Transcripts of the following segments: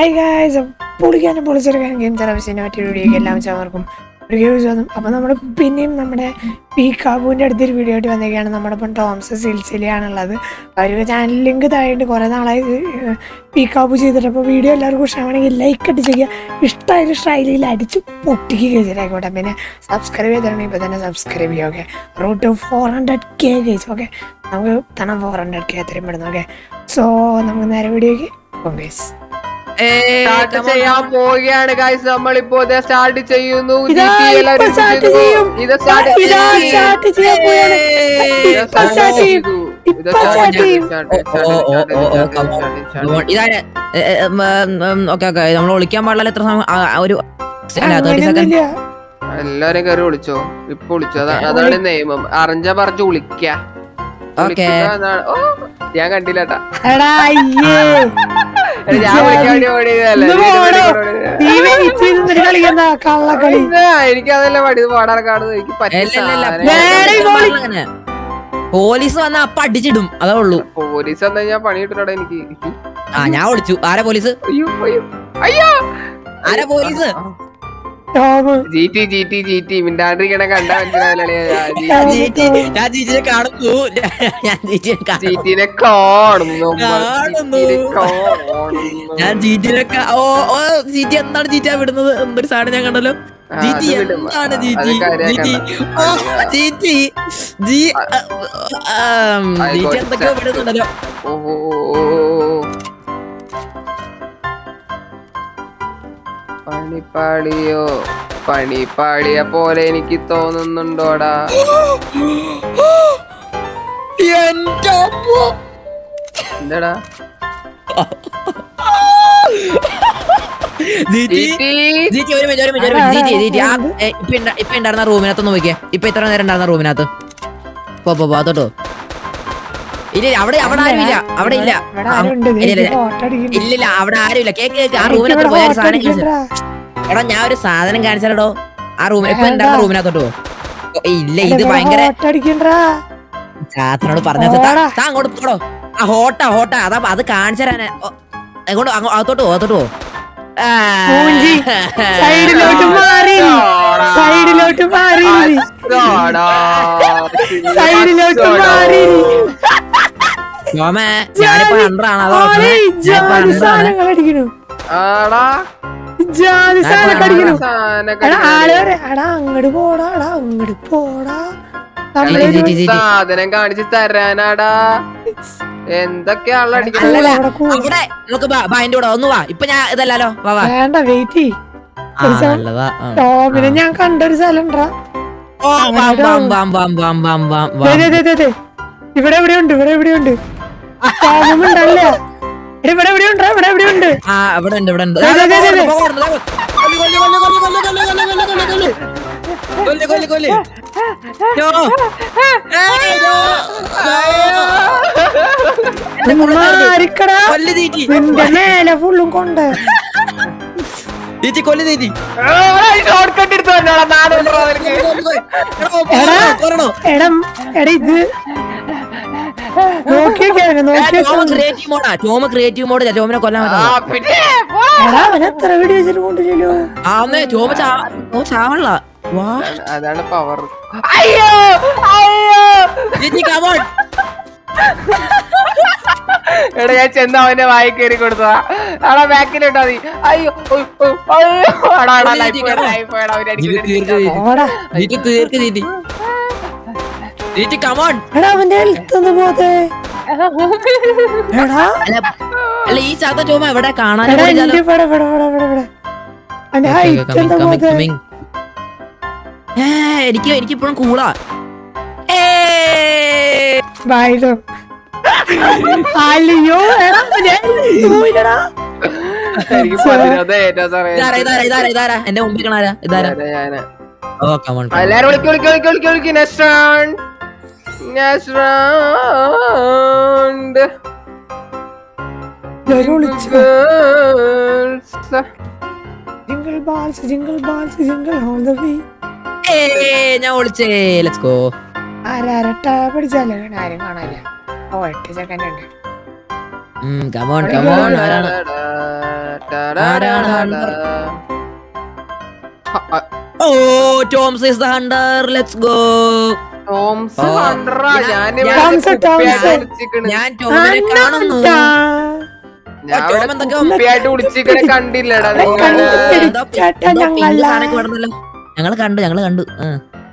High guys പൊളിക്കാനും പൊളിച്ചെടുക്കാനും game തെറാപ്പിസിനെ മറ്റൊരു വീഡിയോക്ക് എല്ലാം ചവർക്കും ഒരു സ്വാഗതം അപ്പോൾ നമ്മൾ പിന്നെയും നമ്മുടെ പി കാബുവിൻ്റെ അടുത്തൊരു വീഡിയോ ആയിട്ട് വന്നിരിക്കുകയാണ് നമ്മുടെ ഇപ്പം ടോംസ് സിൽസിലയാണുള്ളത് അവർ ചാനൽ ലിങ്ക് താഴെ കുറേ നാളായി പി കാബു ചെയ്തിട്ട് അപ്പോൾ വീഡിയോ എല്ലാവർക്കും ഇഷ്ടമാണെങ്കിൽ ലൈക്ക് അടിച്ച് ചെയ്യുക ഇഷ്ടമായാലും സ്റ്റൈലിൽ അടിച്ച് പൊട്ടിക്കുക ശരിയായിക്കോട്ടെ പിന്നെ സബ്സ്ക്രൈബ് ചെയ്തിട്ടുണ്ടെങ്കിൽ ഇപ്പോൾ തന്നെ സബ്സ്ക്രൈബ് ചെയ്യുക okay route four hundred K guys okay നമുക്ക് തണം ഫോർ ഹൺഡ്രഡ് കെ എത്രയും പെടുന്നു ഓക്കെ സോ നമുക്ക് നേരെ വീഡിയോക്ക് പോകാം ഗൈസ് സ്റ്റാർട്ട് ചെയ്യാൻ പോവുകയാണ് ഗൈസ് നമ്മളിപ്പോ ഇത് സ്റ്റാർട്ട് ചെയ്യുന്നു ഇതാ GT എല്ലാവരും ഇപ്പൊ start ചെയ്തു. ചെയ്യും. ഇത് സ്റ്റാർട്ട് ഇതാ start ചെയ്യാൻ പോവാണ്. ഇപ്പൊ start ചെയ്യും. ഇപ്പൊ start ചെയ്യും. ഇതാണ് ഓക്കെ ഓക്കെ നമ്മൾ വിളിക്കാൻ പാടില്ല എത്ര സമയം ആ, ആ, ഒരു അല്ല തേർട്ടി സെക്കൻഡ് അങ്ങനെയൊന്നുമില്ല. എല്ലാരും കയറി വിളിച്ചോ ഇപ്പൊ വിളിച്ചോ അതാ- അതാണ് നിയമം അറിഞ്ഞ പറഞ്ഞു വിളിക്ക ഓക്കെ വിളിക്കുക എന്നാണ്- ഓ, ഞാൻ കണ്ടില്ലട്ടാ എടാ, അയ്യേ. ഞാൻ വിളിക്കാൻ വേണ്ടി ഓടിയതല്ലേ ഇത് നീ ഇതിന് പോടോ. വേണ്ടി ഓടിയതാ. നീ വെയിറ്റ് ചെയ്ത് നിന്നിട്ട് കളിക്കുന്ന കള്ളക്കളി ഇല്ല, എനിക്കതല്ല പണി ഇത് പാടാൻ കാണുന്നത് എനിക്ക് പറ്റില്ല നേരെ ഗോളി. പോലീസ് വന്ന അപ്പ അടിച്ചിടും അതേ ഉള്ളൂ പോലീസ് എന്നാ ഞാൻ പണി കിട്ടണടാ എനിക്ക് ആ ഞാൻ വിളിച്ചു ആരാ പോലീസ് അയ്യോ അയ്യോ അയ്യോ ആരാ police Tom G T G T G T മിണ്ടാണ്ടിരിക്കണ കണ്ട മനസ്സിലാവില്ലേ ഞാൻ ജീറ്റി ഞാൻ ജീറ്റിനെ കാണുന്നു ഞാൻ ജീറ്റിനെ കാണുന്നു ജീറ്റിനെ കാണുന്നു നമ്മൾ. കാണുന്നു. ജീറ്റിനെ കാണുന്നു. ഞാൻ ജീറ്റിനെ കാ- ഓ ഓ ജീറ്റി എന്താണ് ജീറ്റാ വിടുന്നത് എന്തൊരു സാധനം ഞാൻ കണ്ടല്ലോ ആ, ജീറ്റി അത് വിടും. എന്താണ് അത് ജീറ്റി കാര്യാക്കണ്ട. ജീറ്റി ഓ ജീറ്റി ജി ആം, ജീറ്റി ആയിക്കോട്ടെ. എന്തൊക്കെയോ വിടുന്നുണ്ടല്ലോ ഓ, ഓ, ഓ, ഓ, ഓ. പണിപ്പാളിയോ പണിപ്പാളിയ പോലെ എനിക്ക് തോന്നുന്നുണ്ടോടാ എന്റെ അമ്മോ. എന്താടാ ജീറ്റി ജീറ്റി ജീറ്റി ഒരു മിനിറ്റ് ഒരു മിനിറ്റ് ഒരു മിനിറ്റ് ജീറ്റി ജീറ്റി ആ ഏ, ഇപ്പൊ ഇണ്ട- ഇപ്പൊ ഉണ്ടായിരുന്ന റൂമിനകത്ത് നോക്കിയേ ഇപ്പൊ ഇത്ര നേരം ഉണ്ടായിരുന്ന റൂമിനകത്ത് പോ പോ പോ അതോട്ടോ ഇല്ല ഇല്ല, അവിടെ അവിടെ ആരും ഇല്ല അവിടെ ഇല്ല ഇവിടെ ആ, ആരുണ്ട് ഇല്ല, ഇല്ല, ഇല്ല. ഫോട്ടോ അടിക്കുന്നു ഇല്ല ഇല്ല അവിടെ ആരും ഇല്ല കേക്ക് കേക്ക് ആ എനിക്ക് റൂമിനകത്ത് ഇവിടെ പോയ ഒരു ഫോട്ടോ സാധനം കാണിച്ചു അടിക്കണ്ടാ. എടാ ഞാൻ ഒരു സാധനം കാണിച്ചാലോ ആ റൂമിൽ ഇപ്പൊ വേണ്ട. ഉണ്ടായിരുന്ന റൂമിനകത്തോട്ടോ ഓ, ഇല്ല ഇത് ഇവിടെ ഭയങ്കര ഫോട്ടോ അടിക്കണ്ടാ. ചാത്തനോട് പറഞ്ഞ പോടാ. താ അങ്ങോട്ട് പോടോ ആ ഹോട്ടാ ഹോട്ടാ അതാ അത് കാണിച്ചു തരാന് ഓ, എങ്ങോട്ട് അങ്ങോ- അകത്തോട്ട് പോ അകത്തോട്ട് പോ ആ. മൂഞ്ചി. സൈഡിലോട്ട് മാറി സൈഡിലോട്ട് മാറി അച്ചോടാ. സൈഡിലോട്ട് മാറി സോമേ ഞാനിപ്പോ അണ്ടറാണ് അതോ ഞാനിപ്പോ അണ്ടറാണ് സാധനങ്ങൾ അടിക്കണു ആടാ ജാതി സാധനങ്ങൾ അടിക്കണു സാധനൊക്കെ എടാ ആള് പറയാ, എടാ അങ്ങട് പോടാ എടാ അങ്ങട് പോടാ ജീറ്റി, നമ്മളൊരു ജീറ്റി, ജീറ്റി. സാധനം കാണിച്ച് തരാനാടാ എന്തൊക്കെയാണല്ലോ അടിക്കുന്നത് അല്ലല്ല അവിടെ കൂ- അവിടെ നമുക്ക് ബാ ബാ, എന്റെ കൂടെ ഒന്ന് വാ ഇപ്പൊ ഞാൻ ഇതല്ലല്ലോ വാ വാ വേണ്ട വെയിറ്റ് ചെയ് ആ, നല്ലതാ ആ. ടോമിനെ ഞാൻ കണ്ടൊരു സ്ഥലം ഉണ്ടാ ഓ, വാം, വാം, വാം, വാം, വാം, വാം, വാം, വാം. ഇവിടെ എവിടെ ഉണ്ട് ഇവിടെ എവിടെ ഉണ്ട് ടോമുണ്ടല്ലേ ഇവിടെ എവിടെ ഉണ്ട് ഇവിടെ എവിടെ ഉണ്ട് ആ ഇവിടെ ഉണ്ട് ഇവിടെ ഉണ്ട് ദേ, ദേ, ദേ, ദേ, ദേ. കൊല്ല്, കൊല്ല്, കൊല്ല്, കൊല്ല്, കൊല്ല്, കൊല്ല്, കൊല്ല്, കൊല്ല്, കൊല്ല്, കൊല്ല്, കൊല്ല്. കൊല്ല്, കൊല്ല്, കൊല്ല്. യ്യോ. ഏയ്, യ്യോ. എന്നെ കൊല്ലുന്നത്. മാറിക്കടാ കൊല്ല് തീറ്റി നിന്റെ മേലെ ഫുള്ളും കൊണ്ട് തീറ്റി കൊല്ല് തീറ്റി ഷോർട്ട് കട്ട് എടുത്തു തന്നെയാടാ നാട് വിടറാ നിനക്ക്. എടാ. കൊല്ലണോ എടം എടാ ഇത് നോക്കിയൊക്കെ നോക്കി ടോമ ക്രിയേറ്റീവ് മോഡാ ടോമ ക്രിയേറ്റീവ് മോഡ് ടോമിനെ കൊല്ലാൻ ആ, പറ്റാ പിന്നെ എടാ അവൻ എത്ര വീഡിയോ വെച്ചിട്ട് കൊണ്ടില്ലല്ലോ ആന്നേ ടോമ ചാ ടോമ ചാവള്ള വാ അതാണ് പവർ അയ്യോ അയ്യോ തീറ്റി കമോൺ എടാ ഞാൻ ചെന്ന് അവന്റെ വായി കയറി കൊടുത്തതാ ആടാ ബാക്കിലിട്ടാ മതി അയ്യോ ഉയ്, ഉയ്, അയ്യോ ആടാ ആടാ ലൈഫ് പോയടാ ലൈഫ് പോയടാ അവര് ഇത് തീർക്ക് അടിക്കുന്നു തീറ്റി ഓടാ തീറ്റി തീർക്ക് തീറ്റി തീറ്റി കമോൺ എടാ അവന്റെ ഹെൽത്ത് ഒന്ന് പോത്തെ എടാ അല്ല അല്ല ഈ ചാത്ത ടോമ എവിടെ കാണാൻ എടാ എന്റെ ഇവിടെ ഇവിടെ ഇവിടെ ഇവിടെ ഇവിടെ അവന്റെ ഹൈറ്റ് എന്താ പോത്തെ എനിക്ക് എനിക്ക് ഇപ്പോഴും കൂളാ ബായിടോ അല്ലയോ എടാ അവന്റെ health പോയില്ലെടാ. എനിക്ക് പതിനൊന്ന് ഏറ്റവും സാറേ ഇതാരാ ഇതാരാ ഇതാരാ ഇതാരാ എന്റെ മുമ്പിൽ കാണാരാ ഇതാരാ ഞാന് ഓ കമോൺ എല്ലാരും വിളിക്ക് വിളിക്ക് വിളിക്ക് വിളിക്ക് വിളിക്ക് നെക്സ്റ്റ് റൗണ്ട് നെക്സ്റ്റ് റൗണ്ട് എല്ലാരും വിളിച്ചു jingle bells jingle bells jingle all the way ഞാൻ വിളിച്ചേ ലെറ്റ്സ് ഗോ ആരാരട്ട പിടിച്ചാലോ ആരും കാണാനില്ല ഓ എട്ട് സെക്കൻഡ് ഉണ്ട് കമോൺ കമോൺ ആരാണ് ഓ Toms is the hunter let's go Toms ഓ. കണ്ടറാ ഞാൻ- ഞാൻ ടോംസ്, ടോംസ്. ഞാൻ ടോമിനെ കാണുന്നു അണ്ണാ. ഞാൻ ടോം എന്തൊക്കെയോ കുപ്പിയായിട്ട് വിളിച്ചിക്കണ കണ്ടില്ലടാ അതെ, നിങ്ങള് കണ്ടു. എന്തോ പി- ചേട്ടാ, എന്തോ pink ഞങ്ങളാ. സാധനമൊക്കെ കിടന്നല്ലോ. ഞങ്ങള് കണ്ടു ഞങ്ങള് കണ്ടു ആ.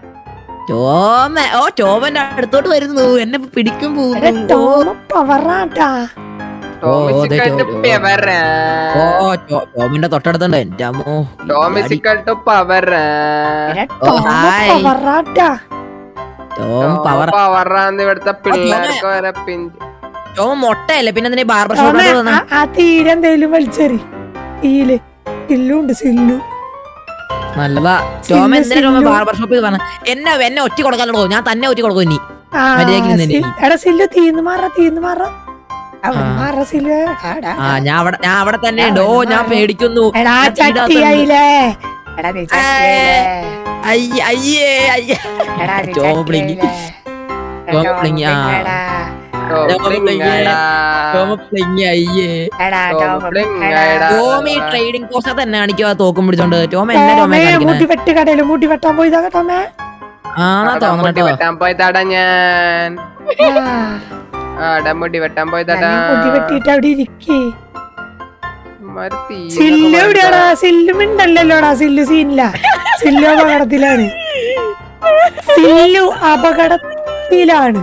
ടോമ ഓ ടോമന്റെ അടുത്തോട്ട് വരുന്നു എന്നെ ഇപ്പൊ പിടിക്കും എടാ, പോകുന്നു ടോമ പവറാട്ടാ ടോമിസിക്കായിട്ട് ഓ, പെവറാ ഓ ടോ- ടോമിന്റെ തൊട്ടടുത്തുണ്ട് എന്റെ അമ്മോ ടോമിസിക്കായിട്ട് പവറാ എടാ, ഓ, ടോമ ഹായ്. പവറാട്ടാ ടോം പവർ പവറാന്ന് ഇവിടുത്തെ പിള്ളേർക്ക് വരെ പിഞ്ച് ടോം മൊട്ടയല്ലേ പിന്നെ എന്തിനാ ബാർബർ ടോമ ഷോപ്പ് വന്ന ആ- ആ തീരെന്തേലും വലിച്ചെറി തീയില് സില്ലുണ്ട് സില്ലു നല്ലതാ ടോം സില്ലു, എന്തിനാ ടോമ സില്ലു. ബാർബർ ഷോപ്പിൽ പറഞ്ഞ എന്നെ എന്നെ ഒറ്റ കൊടുക്കാനുള്ളൂ ഞാൻ തന്നെ ഒറ്റ കൊടുക്കും ഇനി ആ, മര്യാദയ്ക്ക് നിന്ന് സി- ഇനി. എടാ സില്ലു തീന്ന് മാറ തീന്ന് മാറ അവിടെ ആ. മാറ സില്ലു എടാ, ആ ഞാൻ അവിടെ ഞാൻ അവിടെ തന്നെ ഉണ്ട് ഓ ഞാൻ പേടിക്കുന്നു എടാ ഞാൻ തീടാത്തുണ്ട്. ചട്ടിയായില്ലേ എടാ നീ ചട്ടിയായില്ലേ അയ്യ അയ്യേ അയ്യ എടാ നീ ടോം പ്ലിങ്ങി. ചട്ടിയായില്ലേ ടോം എടാ, പ്ലിങ്ങി, ആ. എടാ, ടോമിങ്ങടാ. ടോമ പ്ലിങ്ങി അയ്യേ എടാ, ടോം ടോം പ്ലിങ്ങടാ. എടാ. ടോം ഈ ട്രേഡിംഗ് പോസ്റ്റ് തന്നെ കാണിക്കുക തോക്കും പിടിച്ചോണ്ട് ടോം എന്നെ ടോമെ ടോമേ കാണിക്കണേ മുടി വെട്ട് കടയില് മുടി വെട്ടാൻ പോയതാ ടോമേ ആണോ അടമുടി തോന്നട്ടോ വെട്ടാൻ പോയതാടാ ഞാൻ ആ, അടമുടി വെട്ടാൻ പോയതാടാ ഞാൻ മുടി വെട്ടിട്ട് അവിടെ ഇരിക്കേ ഇമ്മാര് തീയൊക്കെ സില്ലു വലിച്ച- എവിടെയാടാ സില്ലു മിണ്ടല്ലോടാ സില്ലു സീനില്ല സില്ലു അപകടത്തിലാണ് സില്ലു അപകടത്തിലാണ്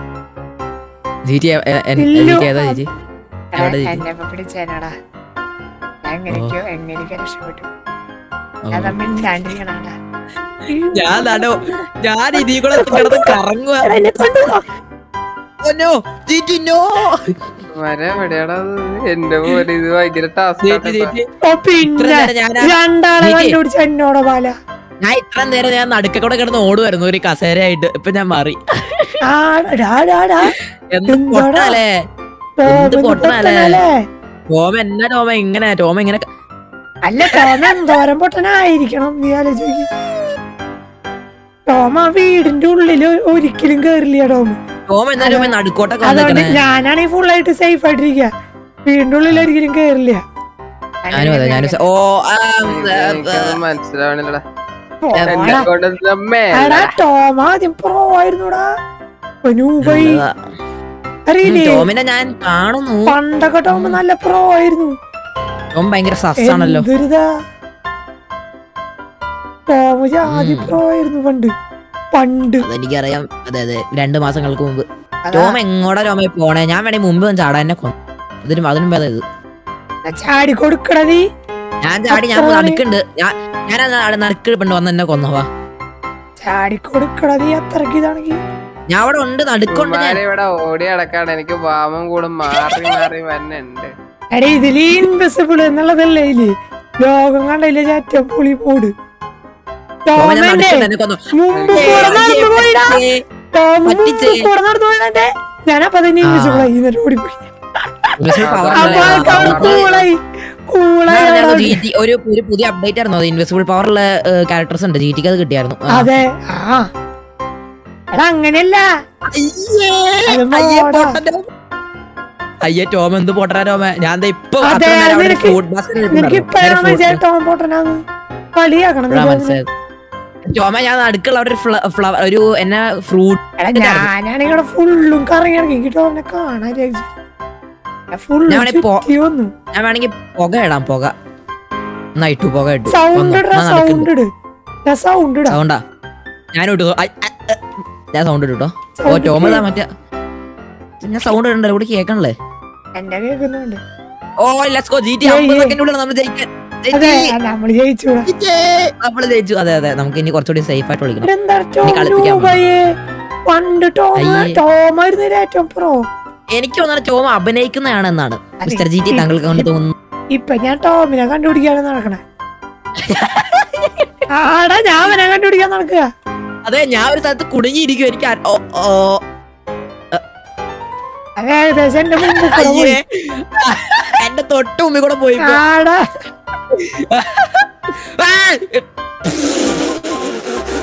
ജീറ്റി ഇല്ലു. ഏതാ ജീറ്റി എവിടെ ഇരിക്കും? എന്നെ ഇപ്പൊ പിടിച്ചേനാടാ ഞാൻ എങ്ങനെയൊക്കെയോ എങ്ങനെയൊക്കെ രക്ഷപ്പെട്ടു ഓ. ഞാൻ മിണ്ടാണ്ടിരിക്കണാടാ ഞാൻ നടോ ഞാൻ ഇതിൽ കൂടെ കിടന്ന് കറങ്ങുക എടാ, എന്നെ കൊണ്ടുപോ. നോ ജീറ്റി നോ വരെ എവിടെയാടാ അത്? എന്റെ പോലെ ഇത് ഭയങ്കര ടാസ്ക് ജീറ്റി ജീറ്റി ഓ പിന്നെ നേരം ഞാൻ ആ- രണ്ടാളെ നീ- കണ്ടുപിടിച്ച എന്നോടോ ബാല ഞാൻ ഇത്ര നേരം ഞാൻ നടുക്ക കൂടെ കിടന്ന് ഓടുമായിരുന്നു ഒരു കസേരയായിട്ട് ഇപ്പൊ ഞാൻ മാറി ആ ഡാ ഡാ ഡാ എന്ത് എന്താടാ? പൊട്ടല്ലേ ടോമിന് പൊട്ടനല്ലേ? പൊട്ടനല്ലേ ടോമ എന്നാ ടോമ ഇങ്ങനെ ടോമ ഇങ്ങനെ അല്ല ടോമ എന്തോരം പൊട്ടനായിരിക്കണം നീ ആലോചിക്ക് ടോമ ആ വീടിന്റെ ഉള്ളില് ഒരിക്കലും കേറില്ല ടോമ ടോമ എന്നാ ടോമ നടുക്കോട്ടൊക്കെ അതുകൊണ്ട് വന്നിക്കണേ ഞാനാണെങ്കിൽ ഫുൾ ആയിട്ട് സേഫ് ആയിട്ടിരിക്കുക വീടിന്റെ ഉള്ളിൽ ഒരിക്കലും കേറില്ല ഞാനും അതെ ഞാനും സ- ഓ ആ, എനിക്കൊന്നും മനസ്സിലാവണില്ലടാ പോടാ. എന്നെ കൊണ്ട് മേല എടാ ടോമ ആദ്യം പ്രോ ആയിരുന്നുടാ നൂബൈ നല്ലതാ. അറിയില്ലേ ടോമിനെ ഞാൻ കാണുന്നു പണ്ടൊക്കെ ടോമ നല്ല പ്രോ ആയിരുന്നു ടോം ഭയങ്കര സസ്സാണല്ലോ എന്തൊരിതാ ടോമ ആദ്യം പ്രോ ആയിരുന്നു പണ്ട് പണ്ട് അതെനിക്കറിയാം അതെ അതെ രണ്ട് മാസങ്ങൾക്ക് മുമ്പ് അതാ. ടോം എങ്ങോട്ടാ ടോമ പോണേ ഞാൻ വേണേ മുമ്പ് വന്ന് ചാടാൻ എന്നെ കൊന്നു അതിനും അതിനും ഭേദം ഇത് ചാടി കൊടുക്കണ നീ ഞാൻ ചാടി ഞാൻ അത്രയാണ്. നടക്കുന്നുണ്ട് ഞാൻ ഞാൻ നടുക്ക് പെണ്ണ് വന്ന് എന്നെ കൊന്നവാ ചാടി കൊടുക്കണ നീ അത്രക്ക് ഇതാണെങ്കി ഞാൻ അവിടെ ഉണ്ട് നടുക്കുണ്ട് ഞാൻ ഇവന്മാര് ഇവിടെ ഓടി അടക്കാണ് എനിക്ക് വാമം കൂടും മാറി മാറി വന്നുണ്ട് എടാ ഇതില് ഇൻവിസിബിൾ എന്നുള്ളതല്ലേ ഇതില് ലോകം കണ്ടില്ലേ ഏറ്റവും പൊളി പോട് ടോമ ഞാൻ ടോമന്റെ നടുക്കുണ്ട് എന്നെ കൊന്നു മുമ്പ് കൂടെ നടന്നു പോയിടാ ഏ, ടോം മുമ്പ് പറ്റിച്ചേ. കൂടെ നടന്നു പോയിടെ ഞാനപ്പൊ തന്നെ ഇൻവിസിബിൾ ആയി എന്നിട്ട് ഓടിപ്പോയി invisible power അപ്പൊ ഉണ്ടല്ലേ? ആൾക്ക് അവിടെ കൂളായി കൂളായി ഞാൻ അവിടെ അറിഞ്ഞായിരുന്നു GT ഒരു ഒരു പുതിയ അപ്ഡേറ്റ് ആയിരുന്നു അത് ഇൻവിസിബിൾ പവറുള്ള ക്യാരക്ടേഴ്സ് ഉണ്ട് ജിറ്റിക്ക് അത് കിട്ടിയായിരുന്നു ആ. അതെ ആ എടാ അങ്ങനെയല്ല അയ്യേ, അത് അയ്യേ, മോടാ. പൊട്ടന്റെ. അയ്യേ ടോം എന്ത് പൊട്ടനാ ടോമ ഞാൻ ദേ ഇപ്പൊ അതെ, അത്ര നേരം അവിടെ നിനക്ക് food basket നിനക്ക് ഇരിപ്പുണ്ടായിരുന്നു. ഇപ്പഴാണ് നേരെ food- മനസ്സിലായി ടോം പൊട്ടനാന്ന് കളിയാക്കണം നീ ഇപ്പഴാ ഇതിനെ. മനസ്സിലായത്. ടോമ ഞാൻ നടുക്കുള്ള അവിടെ ഒരു ഫ്ലവർ ഒരു എന്നെ ഫ്രൂട്ട് എടാ ഞാനാണെങ്കിൽ ഇവിടെ ഫുള്ളും കറങ്ങി ഇറങ്ങി കിട്ടോ എന്നെ കാണാൻ ഫുള്ള് ഞാൻ വേണേ പോ- ചുറ്റി വന്നു ഞാൻ വേണമെങ്കിൽ പുക ഇടാം പുക എന്നാ ഇട്ടു പുക ഇട്ടു സൗണ്ട് ഇടാ സൗണ്ട് ഇട് ഞാൻ സൗണ്ട് ഇടാ സൗണ്ടാ ഞാൻ ഇട്ടു ഐ, ഐ, ഐ. ഞാൻ സൗണ്ട് ഇട്ടു കേട്ടോ ഓ Sound ടോമ ഇട്ട്. ഇതാ മറ്റേ ഞാൻ സൗണ്ട് ഇടണ്ടല്ലോ ഇവിടെ കേൾക്കണല്ലേ എന്റെ കേൾക്കുന്നുണ്ട് ഓ ലെറ്റ്സ് ഗോ ജിടി ഏയ്, 50 ഏയ്. സെക്കൻഡിനുള്ളിൽ നമ്മൾ ജയിക്കാൻ അതെ ജയിച്ച്. നമ്മള് ജയിച്ചൂടാ ജയിച്ച്. നമ്മള് ജയിച്ചു അതെ അതെ നമുക്ക് ഇനി കുറച്ചുകൂടി സേഫ് ആയിട്ട് വിളിക്കണം ഇതെന്താ ഇനി കളിപ്പിക്കാൻ ടോം പണ്ട് ടോം അയ്യേ. ടോമായിരുന്നു ഏറ്റവും പ്രോ എനിക്ക് തോന്നുന്നത് ടോം അഭിനയിക്കുന്നതാണ് എന്നാണ് അതെ. മിസ്റ്റർ ജി ടി താങ്കൾക്ക് കൊണ്ട് തോന്നുന്നു ഇപ്പൊ ഞാൻ ടോമിനെ കണ്ടുപിടിക്കാണ് നടക്കണേ ആടാ ഞാൻ അവനെ കണ്ടുപിടിക്കാൻ നടക്കുക അതെ ഞാൻ ഒരു സ്ഥലത്ത് കുടുങ്ങിയിരിക്കും എനിക്ക് ആ- ഓ ഓ അത് ഏകദേശം എന്റെ മുമ്പ് കൂടെ അയ്യേ പോയി. എന്റെ തൊട്ട് മുമ്പിൽ കൂടെ പോയി ഇപ്പൊ. ആടാ ആ!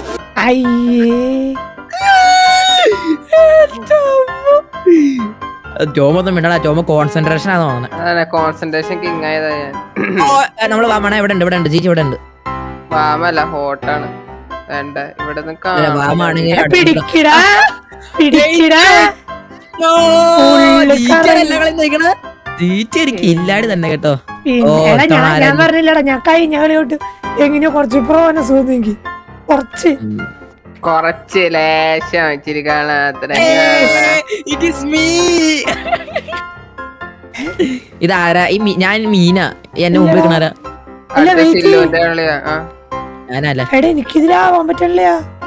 അയ്യേ ടോമൊന്നും മിണ്ടടാ ടോമ കോൺസെൻട്രേഷൻ ആണെന്ന് തോന്നുന്നത് അതാണ് കോൺസെൻട്രേഷൻ കിങ് ആയതാ ഞാൻ നമ്മള് വാമണ ഇവിടെ ഉണ്ട് ഇവിടെ ഉണ്ട് ജീറ്റ് ഇവിടെ ഉണ്ട് വാമല്ല ഹോട്ടാണ് വേണ്ട ഇവിടെ നിന്ന് ഇല്ല, വാമാണെങ്കിൽ അടുത്ത- പിടിക്കടാ പിടിക്കടാ ഉള്ളിൽ കറങ്ങി. ജീറ്റ് എനിക്ക് ഇല്ലാടി തന്നെ കേട്ടോ പിന്നെ ഓ, എടാ ഞാൻ ഞാൻ താരം. പറഞ്ഞില്ലടാ ഞാൻ കഴിഞ്ഞ കളിയോട്ട് എങ്ങനെയോ കുറച്ച് പ്രോനസ് തോന്നി കുറച്ച് കൊറച്ച് ലേശം ഇച്ചിരി കാണാത്ര ഇതാരാ ഈ മീ- ഞാൻ മീന എന്നെ മുമ്പിൽ നിൽക്കണാരാ അല്ല, wait ചെയ്യ്. സില്ലുവിന്റെ കളിയാ ആ ഞാനല്ല എടാ എനിക്കിതിലാവാൻ പറ്റില്ല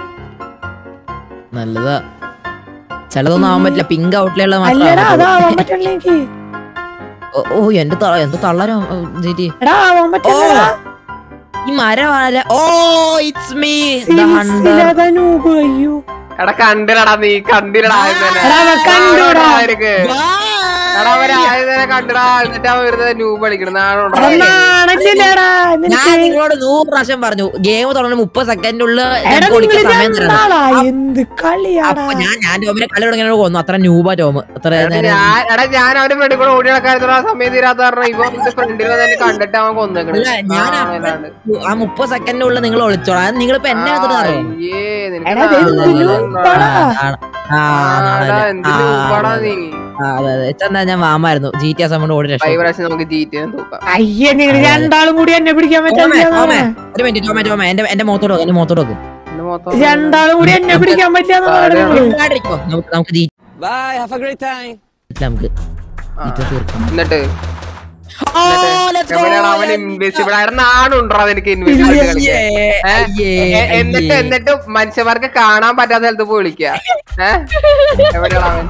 നല്ലതാ ചിലതൊന്നും ആവാൻ പറ്റില്ല പിങ്ക് ഔട്ടിലുള്ള അല്ലടാ അതാവാൻ പറ്റില്ല എനിക്ക് ഓ എന്റെ ത- എന്ത് തള്ളരാ ജീറ്റി എടാ ആവാൻ പറ്റില്ല ഈ മരം ആരാ ഓ ഇറ്റ്സ് മീ സിൽസിലത നൂബ് അയ്യോ എടാ കണ്ടില്ലടാ നീ കണ്ടില്ലടാ ആയുധനെ. എടാ, അവൻ കണ്ടുടാ. അവർക്ക്. എടാ അവര് ആയുധനെ കണ്ടിടാ എന്നിട്ട് അവൻ വെറുതെ നൂബ് കളിക്കണം നാണോടാ എടാ നാണല്ലേടാ ഞാൻ നിനക്ക് നിങ്ങളോട് നൂറ് പ്രാവശ്യം പറഞ്ഞു ഗെയിം തുടങ്ങുന്ന മുപ്പത് സെക്കൻഡിനുള്ളിൽ എടാ കൊടുക്കാൻ നിങ്ങൾ സമയം തരണം രണ്ടാളാ എന്ത് കളിയാടാ അപ്പൊ ഞാൻ ഞാൻ ടോമിനെ കളി തുടങ്ങിയ കൊന്നു അത്ര ന്യൂബാ ടോം അത്ര എടാ, നേരം ഞാൻ എടാ ഞാൻ അവന്റെ ഫ്രണ്ടിൽ കൂടെ ഓടി നടക്കാത്ത ആ സമയം തീരാത്ത കാരണം ഇവ ഫ്രണ്ടിൽ തന്നെ കണ്ടിട്ട് അവൻ കൊന്നേക്കണ് അല്ല, ഞാൻ ആ, അല്ലാണ്ട്. ആ മുപ്പത് സെക്കൻഡിനുള്ളിൽ നിങ്ങൾ ഒളിച്ചോളാം അത് നിങ്ങളിപ്പോ എന്നെ എടുത്തിട്ട് അറിയോ അയ്യേ, നിനക്ക് എടാ, ഇത് നാണം എന്തിനു ഉണ്ടോ? പടാ? ആ, ആടാ, എന്തിനു ഉപ്പാടാ നീ ആ, അതെ അതെ ഇതെന്താ ഞാൻ വാമായിരുന്നു ജി ടി എസ് കൊണ്ട് ഓടി ഫൈവ് രക്ഷപ്പെട്ടു. പ്രാവശ്യം നമുക്ക് ജീറ്റിനെ തൂക്കാം അയ്യേ നിങ്ങൾ രണ്ടാളും കൂടി എന്നെ പിടിക്കാൻ ടോമേ, പറ്റില്ല ടോമേ, ഒരു മിനിറ്റ് ടോമേ ടോമേ എന്റെ എന്റെ മുഖത്തോട് വെക്ക്, എന്റെ മുഖത്തോട് വെക്ക്. എന്റെ മൊത്തം രണ്ടാളും കൂടി എന്നെ പിടിക്കാൻ പറ്റില്ല മിണ്ടാണ്ടിരിക്കോ, നമുക്ക് നമുക്ക് ജി- Bye. Have a great time. നമുക്ക് ആ. ഇത് തീർക്കാം. എന്നിട്ട് ഓ, let's go. എവിടെയാണ് അവൻ ഇൻവിസിബിൾ ആയിട്ട് നാടുണ്ടോ എനിക്ക് ഇൻവിസിബിൾ കളിക്കാൻ അയ്യേ, ഏ? അയ്യേ, എ- എന്നിട്ട് അയ്യേ. എന്നിട്ട് മനുഷ്യന്മാർക്ക് കാണാൻ പറ്റാത്ത സ്ഥലത്ത് പോയി വിളിക്കുക ഏഹ് എവിടെയാണ് അവൻ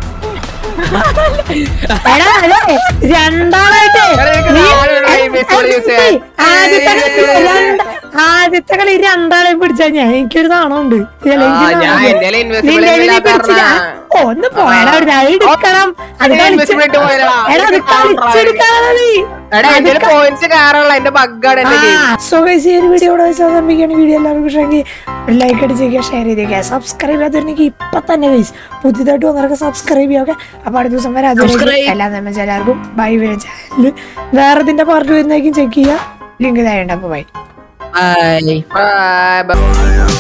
എടാ അതെ രണ്ടാളായിട്ട് എടാ, എനിക്ക് നീ- നാളെ ഒരു invisible use ചെയ്യാൻ. ആദ്യത്തെ കളി രണ്ട്- ആദ്യത്തെ കളി രണ്ടാളെയും പിടിച്ചാ ഞാൻ എനിക്കൊരു നാണമുണ്ട് ഇതല്ല, ആ, എനിക്ക് ഞാൻ നാണം. എന്റെ ഇൻവിസിബിൾ നിന്റെ കയ്യില് പിടിച്ചില്ല ഓ, ഒന്ന് പോയടാ ഒരു അത് എടുക്കണം അത് കളിച്ച് ഇൻവിസിബിൾ ഇട്ട് പോയടാ എടാ അത് കളിച്ചെടുക്കാനാ നീ എടാ എന്റെ പോയിന്റ്സ് കയറാനുള്ള എന്റെ ബഗ്ഗാണ് എന്റെ ഗെയിം സോ ഗൈസ് ഈ ഒരു വീഡിയോ ഇവിടെ വെച്ച് അവസാനിപ്പിക്കുകയാണ് വീഡിയോ എല്ലാവർക്കും ഇഷ്ടമെങ്കിൽ ലൈക്ക് അടിച്ചേക്കുക ഷെയർ ചെയ്തേക്കുക സബ്സ്ക്രൈബ് ചെയ്യാതിരുന്നെങ്കിൽ ഇപ്പൊ തന്നെ ഗൈസ് പുതിയതായിട്ട് വന്നവരൊക്കെ സബ്സ്ക്രൈബ് ചെയ്യുക അപ്പൊ അടുത്ത ദിവസം വരെ അതുവരെ Subscribe. എല്ലാ നമ്മൾ എല്ലാവർക്കും ബൈ വരെ ചാനൽ വേറെ ഇതിന്റെ പാർട്ട് വരുന്നതായിരിക്കും ചെക്ക് ചെയ്യുക ലിങ്ക് താഴെ ഉണ്ട് അപ്പൊ ബൈ Bye. ബൈ